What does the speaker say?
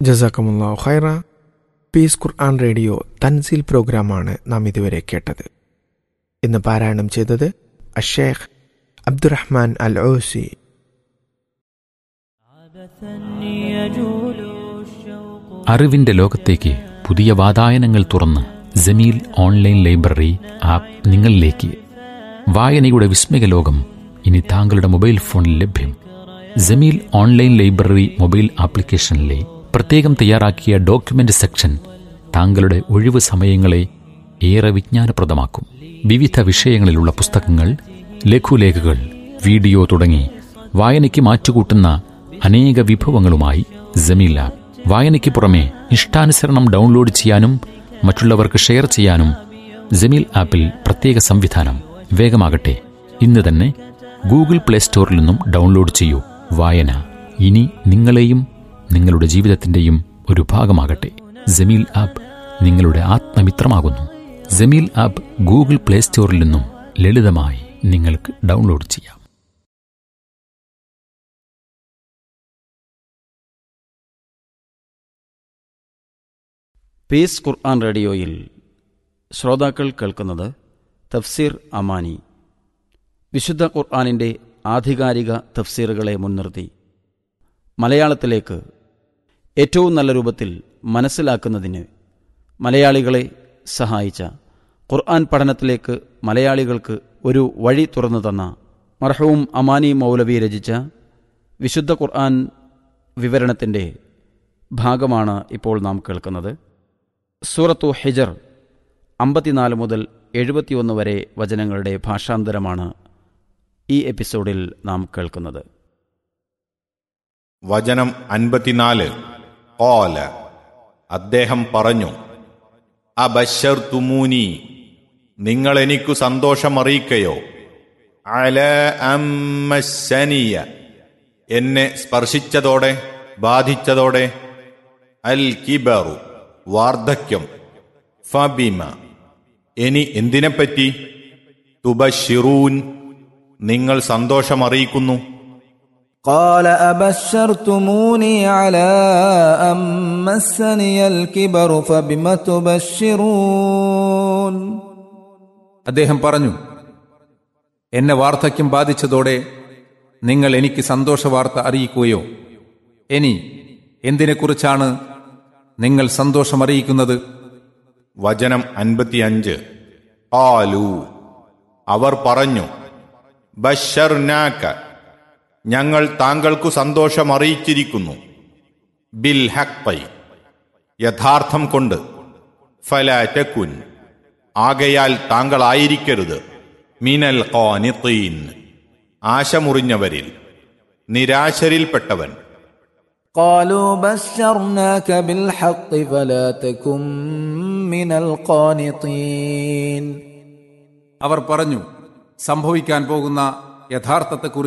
ജസാക്കമുല്ലാ ഖൈറ പീസ് ഖുർആൻ റേഡിയോ തൻസീൽ പ്രോഗ്രാമാണ് നാം ഇതുവരെ കേട്ടത് ഇന്ന് പാരായണം ചെയ്തത് അഷേഖ് അബ്ദുറഹ്മാൻ അൽ ഓസി അറിവിന്റെ ലോകത്തേക്ക് പുതിയ വാതായനങ്ങൾ തുറന്ന് ജമീൽ ഓൺലൈൻ ലൈബ്രറി ആപ്പ് നിങ്ങളിലേക്ക് വായനയുടെ വിസ്മയ ലോകം ഇനി താങ്കളുടെ മൊബൈൽ ഫോണിൽ ലഭ്യം ജമീൽ ഓൺലൈൻ ലൈബ്രറി മൊബൈൽ ആപ്ലിക്കേഷനിലെ പ്രത്യേകം തയ്യാറാക്കിയ ഡോക്യുമെന്റ് സെക്ഷൻ താങ്കളുടെ ഒഴിവ് സമയങ്ങളെ ഏറെ വിജ്ഞാനപ്രദമാക്കും വിവിധ വിഷയങ്ങളിലുള്ള പുസ്തകങ്ങൾ ലഘുലേഖകൾ വീഡിയോ തുടങ്ങി വായനയ്ക്ക് മാറ്റുകൂട്ടുന്ന അനേക വിഭവങ്ങളുമായി ജമീൽ ആപ്പ് വായനയ്ക്ക് പുറമെ ഇഷ്ടാനുസരണം ഡൗൺലോഡ് ചെയ്യാനും മറ്റുള്ളവർക്ക് ഷെയർ ചെയ്യാനും ജമീൽ ആപ്പിൽ പ്രത്യേക സംവിധാനം വേഗമാകട്ടെ ഇന്ന് തന്നെ ഗൂഗിൾ പ്ലേ സ്റ്റോറിൽ നിന്നും ഡൗൺലോഡ് ചെയ്യൂ വായന ഇനി നിങ്ങളെയും നിങ്ങളുടെ ജീവിതത്തിന്റെയും ഒരു ഭാഗമാകട്ടെ ജമീൽ ആപ്പ് നിങ്ങളുടെ ആത്മമിത്രമാകുന്നു ജമീൽ ആപ്പ് ഗൂഗിൾ പ്ലേ സ്റ്റോറിൽ നിന്നും ലളിതമായി നിങ്ങൾക്ക് ഡൗൺലോഡ് ചെയ്യാം പീസ് ഖുർആൻ റേഡിയോയിൽ ശ്രോതാക്കൾ കേൾക്കുന്നത് തഫ്സീർ അമാനി വിശുദ്ധ ഖുർആാനിൻ്റെ ആധികാരിക തഫ്സീറുകളെ മുൻനിർത്തി മലയാളത്തിലേക്ക് ഏറ്റവും നല്ല രൂപത്തിൽ മനസ്സിലാക്കുന്നതിന് മലയാളികളെ സഹായിച്ച ഖുർആൻ പഠനത്തിലേക്ക് മലയാളികൾക്ക് ഒരു വഴി തുറന്നു തന്ന മർഹവും അമാനി മൗലവി രചിച്ച വിശുദ്ധ ഖുർആൻ വിവരണത്തിൻ്റെ ഭാഗമാണ് ഇപ്പോൾ നാം കേൾക്കുന്നത് സൂറത്തു ഹിജർ അമ്പത്തിനാല് മുതൽ എഴുപത്തിയൊന്ന് വരെ വചനങ്ങളുടെ ഭാഷാന്തരമാണ് ഈ എപ്പിസോഡിൽ നാം കേൾക്കുന്നത് വചനം അൻപത്തിനാല് ഓല അദ്ദേഹം പറഞ്ഞു അബശർ തുമൂനി നിങ്ങൾ എനിക്കു സന്തോഷമറിയിക്കയോ അല അമ്മശനിയ എന്നെ സ്പർശിച്ചതോടെ ബാധിച്ചതോടെ അൽ കിബറു വാർദ്ധക്യം ഫബിമ ഇനി എന്തിനെപ്പറ്റി തുബഷിറൂൻ നിങ്ങൾ സന്തോഷമറിയിക്കുന്നു قال أبشرتموني على أن مسني الكبر فبم تبشرون അദ്ദേഹം പറഞ്ഞു എന്നെ വാർദ്ധക്യം ബാധിച്ചതോടെ നിങ്ങൾ എനിക്ക് സന്തോഷവാർത്ത അറിയിക്കുകയോ ഇനി എന്തിനെക്കുറിച്ചാണ് നിങ്ങൾ സന്തോഷമറിയിക്കുന്നത് വചനം അൻപത്തിയഞ്ച് ആലു അവർ പറഞ്ഞു ബഷർനാക്ക ഞങ്ങൾ താങ്കൾക്കു സന്തോഷമറിയിച്ചിരിക്കുന്നു ബിൽ ഹക്പൈ യഥാർത്ഥം കൊണ്ട് ഫലാറ്റക്കുൻ ആകയാൽ താങ്കളായിരിക്കരുത് മിനൽ ഖാനിത്തീൻ ആശമുറിഞ്ഞവരിൽ നിരാശരിൽപ്പെട്ടവൻ قالوا بشرناك بالحق فلا تكن من القانطين അവർ പറഞ്ഞു സംഭവിക്കാൻ പോകുന്ന യഥാർത്ഥത്തെക്കുറിച്ച്